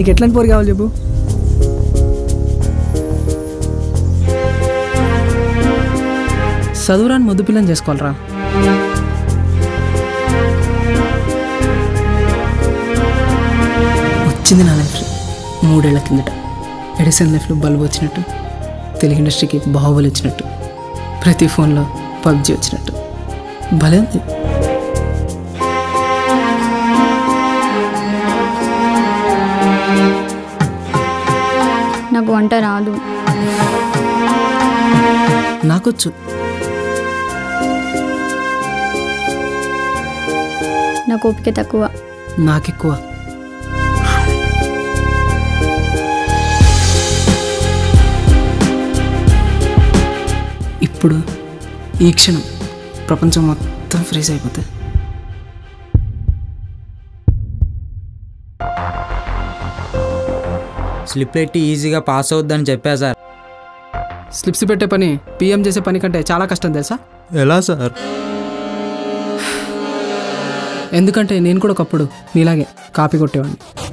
నీకు ఎట్లాంటి పోరు కావాలి చెప్పు చదువురాని ముద్దు పిల్లని చేసుకోవాలరా వచ్చింది నా లైఫ్ మూడేళ్ల కిందట ఎడిసన్ లైఫ్లో బల్బు వచ్చినట్టు తెలుగు ఇండస్ట్రీకి బాహుబలి వచ్చినట్టు ప్రతి ఫోన్లో పబ్జి వచ్చినట్టు భలే ఉంది నాకు వంట రాదు నాకొచ్చు నాకు ఓపిక తక్కువ నాకెక్కువ ఇప్పుడు ఈ క్షణం ప్రపంచం మొత్తం ఫ్రీజ్ అయిపోతుంది స్లిప్ పెట్టి ఈజీగా పాస్ అవుద్దని చెప్పా సార్ స్లిప్స్ పెట్టే పని పిఎం చేసే పని కంటే చాలా కష్టం తెలుసా ఎలా సార్ ఎందుకంటే నేను కూడా ఒకప్పుడు నీలాగే కాపీ కొట్టేవాడిని